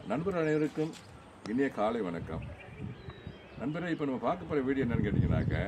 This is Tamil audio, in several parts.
நண்பர் அனைவருக்கும் இனிய காலை வணக்கம் நண்பரே இப்போ நம்ம பார்க்க போகிற வீடியோ என்னன்னு கேட்டிங்கனாக்க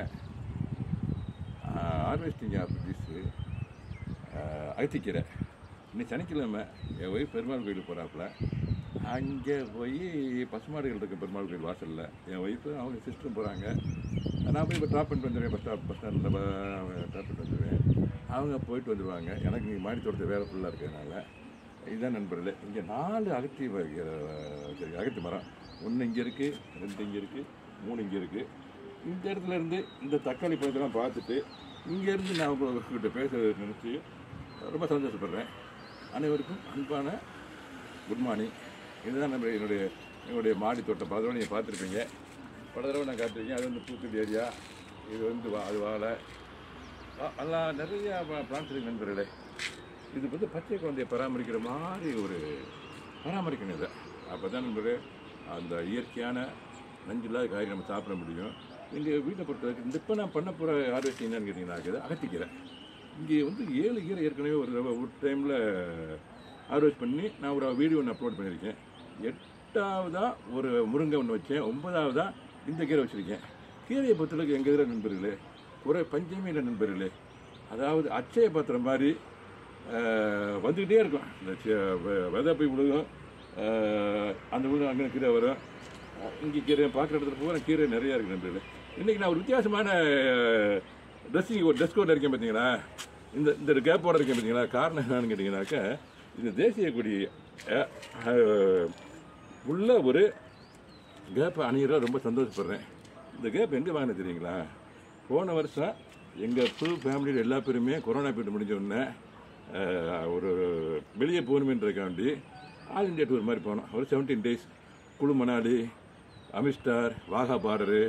ஹார்வெஸ்டிங் ஆஃப் திஸ் அகத்திக்கீரை இன்னைக்கு சனிக்கிழமை என் ஒய்ஃப் பெருமாள் கோயிலுக்கு போகிறாப்புல அங்கே போய் பசுமாடுகள் இருக்க பெருமாள் கோயில் வாசலில் என் ஒய்ஃபு அவங்க சிஸ்டரும் போகிறாங்க நான் போய் இப்போ ட்ராப் பண்ணிட்டு வந்துடுவேன் பஸ் ஸ்டாப் பஸ் ஸ்டாண்டில் ட்ராப் பண்ணிட்டு வந்துடுவேன் அவங்க போயிட்டு வந்துடுவாங்க எனக்கு இங்கே மாடி தோட்டத்து வேலை ஃபுல்லாக இருக்கிறதுனால இதுதான் நண்பர்களே இங்கே நாலு அகத்தி வ- வச்சிருக்கு அகத்தி மரம் ஒன்று இங்கே இருக்குது ரெண்டு இங்கே இருக்குது மூணு இங்கே இருக்குது இந்த இடத்துல இருந்து இந்த தக்காளி பழத்தெல்லாம் பார்த்துட்டு இங்கேருந்து நான் உங்கள்கிட்ட பேச நினச்சி ரொம்ப சந்தோஷப்படுறேன் அனைவருக்கும் அன்பான குட் மார்னிங் இதுதான் நம்ம என்னுடைய என்னுடைய மாடி தோட்டம் பல தடவை நீங்கள் பார்த்துருப்பீங்க பல தடவை நான் காட்டிருக்கேன் அது வந்து பூத்துடி ஏரியா இது வந்து வா- அது வாழை ஆ- எல்லாம் நிறைய பிளான்ஸ் இருக்கு நண்பர்களே இது வந்து பச்சை குழந்தையை பராமரிக்கிற மாதிரி ஒரு பராமரிக்கணும் இதை அப்போ தான் நண்பர்களே அந்த இயற்கையான நஞ்சில்லாத காய்கறி நம்ம சாப்பிட முடியும் எங்கள் வீட்டை பொறுத்த வரைக்கும் இந்த இப்போ நான் பண்ண போகிற ஆர்வசி என்னன்னு கேட்டிங்கன்னா அகத்திக்கீரை இங்கே வந்து ஏழு கீரை ஏற்கனவே ஒரு தடவை ஒரு டைமில் ஆர்வஸ் பண்ணி நான் ஒரு வீடியோ ஒன்று அப்லோட் பண்ணியிருக்கேன் எட்டாவதாக ஒரு முருங்கை ஒன்று வச்சேன் ஒன்பதாவதாக இந்த கீரை வச்சுருக்கேன் கீரையை பொறுத்தளவுக்கு எங்கள் இதில் நண்பர்களே ஒரு பஞ்சமே இல்லை நண்பர்களே அதாவது அச்சய பாத்திரம் மாதிரி ஆஹ், வந்துக்கிட்டே இருக்கும் இந்த செ- வெ- விதை போய் விழுகும் ஆஹ், அந்த விழுகும் அங்கே கீரை வரும் இங்கே கீரை பார்க்குற இடத்துல பூரா கீரை நிறையா இருக்குது நண்பர்களே இன்றைக்கி நான் ஒரு வித்தியாசமான ட்ரெஸ்ஸிங் ஒரு ட்ரெஸ் கோட் இருக்கேன் பார்த்தீங்களா இந்த இந்த கேப்போட இருக்கேன் பார்த்தீங்களா காரணம் என்னன்னு கேட்டிங்கனாக்கா இந்த தேசிய கொடி அஹ், அஹ், உள்ள ஒரு கேப் அணியிற ரொம்ப சந்தோஷப்படுறேன் இந்த கேப் எங்கே வாங்கினது தெரியுங்களா போன வருஷம் எங்கள் ஃபுல் ஃபேமிலியில் எல்லா பேருமே கொரோனா பீரியட் முடிஞ்ச உடனே அஹ், ஒரு வெளியே போகணுமென்றக்காண்டி ஆல் இந்தியா டூர் மாதிரி போனோம் ஒரு seventeen days Kullu Manali Amritsar Wagah border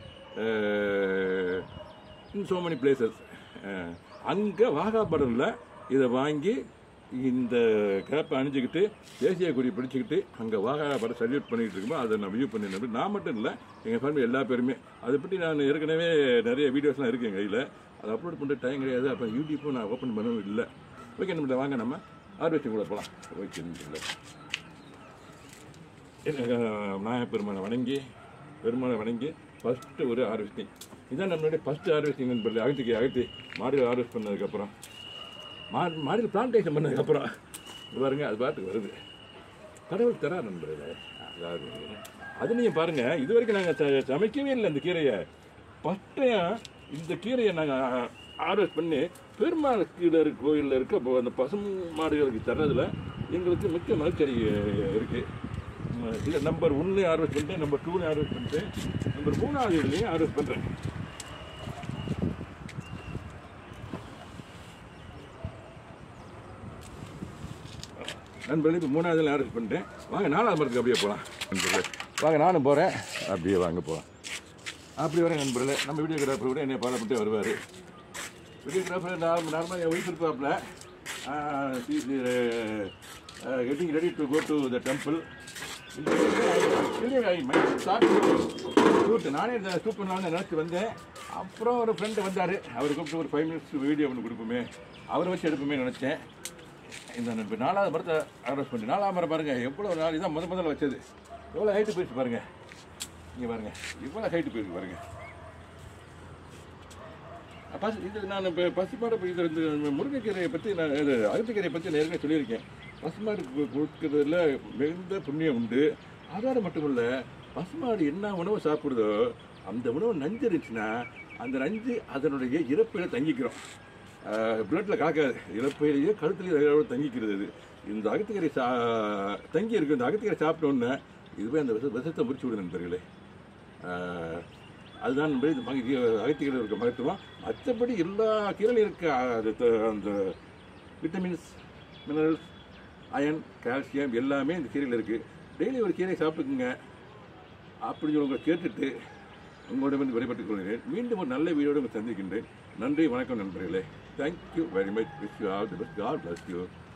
in so many places அங்கே வாகா பார்டரில் இதை வாங்கி இந்த கேப்பை அணிஞ்சுக்கிட்டு தேசிய கொடி பிடிச்சிக்கிட்டு அங்கே வாகா பார்டர் சல்யூட் பண்ணிக்கிட்டு இருக்கும்போது அதை நான் வியூ பண்ணியிருந்தேன் நான் மட்டும் இல்லை எங்கள் ஃபேமிலி எல்லா பேருமே அதை பற்றி நான் ஏற்கனவே நிறைய வீடியோஸ்லாம் இருக்கு என் கையில் அதை அப்லோட் பண்ணுற டைம் கிடையாது அப்போ யூடியூப்பும் நான் ஓப்பன் பண்ணவும் இல்லை ஓகே நம்ம வாங்க நம்ம ஆர்வஸ்டிங் கூட போகலாம் ஓகே இல்லை நாய பெருமானை வணங்கி பெருமானை வணங்கி ஃபஸ்ட்டு ஒரு ஹார்வெஸ்டிங் இதான் நம்மளுடைய ஃபஸ்ட்டு ஹார்வெஸ்டிங் நண்பர்களே அகத்திக்கு அகத்தி மாடியில் ஹார்வெஸ்ட் பண்ணதுக்கப்புறம் மா மாடியில் பிளான்டேஷன் பண்ணதுக்கப்புறம் இது பாருங்க அது பாட்டுக்கு வருது கடவுள் தரா நண்பர்களே அதாவது அது நீங்கள் பாருங்கள் இது வரைக்கும் நாங்கள் சமைக்கவே இல்லை இந்த கீரையை ஃபஸ்ட்டையும் இந்த கீரையை நாங்கள் ஹார்வெஸ்ட் பண்ணி பெருமாள் கீழே இருக்க கோயிலில் இருக்க இப்போ அந்த பசும் மாடுகளுக்கு தர்றதுல எங்களுக்கு மிக்க மகிழ்ச்சி இருக்குது இது நம்பர் ஒன்று ஹார்வெஸ்ட் பண்ணிட்டேன் நம்பர் டூலையும் ஹார்வெஸ்ட் பண்ணிட்டேன் நம்பர் மூணாவது இதுலையும் ஹார்வெஸ்ட் பண்ணுறேன் நண்பர்களே இப்போ மூணாவது ஹார்வெஸ்ட் பண்ணிட்டேன் வாங்க நாலாவது மரத்துக்கு அப்படியே போகலாம் நண்பர்களே வாங்க நானும் போகிறேன் அப்படியே வாங்க போகலாம் அப்படி வரேன் நண்பர்களே நம்ம வீடியோகிராஃபர் கூட என்னை பாடப்பட்டு வருவார் வீடியோகிராஃபர் நார்மல் நார்மலாக என் ஒய்ஃப் இருப்பாப்புல getting ready to go to the temple shoot நானே இந்த ஷூட் பண்ணலாம்னு நினச்சி வந்தேன் அப்புறம் ஒரு ஃப்ரெண்டு வந்தார் அவர் கூப்பிட்டு ஒரு ஃபைவ் மினிட்ஸ் வீடியோ ஒன்று கொடுப்போமே அவரை வச்சு எடுப்போமே நினச்சேன் இந்த நண்பர் நாலாவது மரத்தை அட்ரஸ் பண்ணி நாலாவது மரம் பாருங்கள் எவ்வளோ நாள் இதான் முத முதல்ல வச்சது எவ்வளோ ஹைட்டு போயிடுச்சு பாருங்கள் இங்கே பாருங்கள் இவ்வளோ ஹைட்டு போயிருக்கு பாருங்கள் பசு இது நான் இப்போ பசுமாடு இப்போ இது இந்த முருங்கைக்கீரையை பற்றி நான் இது அகத்துக்கீரையை பற்றி நான் ஏற்கனவே சொல்லியிருக்கேன் பசுமாடு கு- கொடுக்கறதுல மிகுந்த புண்ணியம் உண்டு அதோடு மட்டும் இல்லை பசுமாடு என்ன உணவு சாப்பிடுதோ அந்த உணவு நஞ்சு இருந்துச்சுன்னா அந்த நஞ்சு அதனுடைய இறப்பையில் தங்கிக்கிறோம் பிளட்டில் காக்காது இறப்பையிலேயே கழுத்துலேயே தங்கிக்கிறது இது இந்த அகத்துக்கீரை சா தங்கி இருக்கு இந்த அகத்துக்கீரை சாப்பிட்டோன்னே இதுவே அந்த விஷ விஷத்தை முறிச்சு விடு நண்பர்களே ஆஹ், அதுதான் நண்பர்களே இந்த மகி அகத்திகளில் இருக்க மகத்துவம் மற்றபடி எல்லா கீரையிலும் இருக்க அது த- அந்த விட்டமின்ஸ் மினரல்ஸ் அயன் கால்சியம் எல்லாமே இந்த கீரையில் இருக்குது டெய்லி ஒரு கீரை சாப்பிட்டுக்குங்க அப்படின்னு சொல்லி உங்களை கேட்டுட்டு உங்களிடமிருந்து விடைபெற்றுக் கொள்கிறேன் மீண்டும் ஒரு நல்ல வீடியோடு உங்களை சந்திக்கின்றேன் நன்றி வணக்கம் நண்பர்களே thank you very much wish you all the best god bless you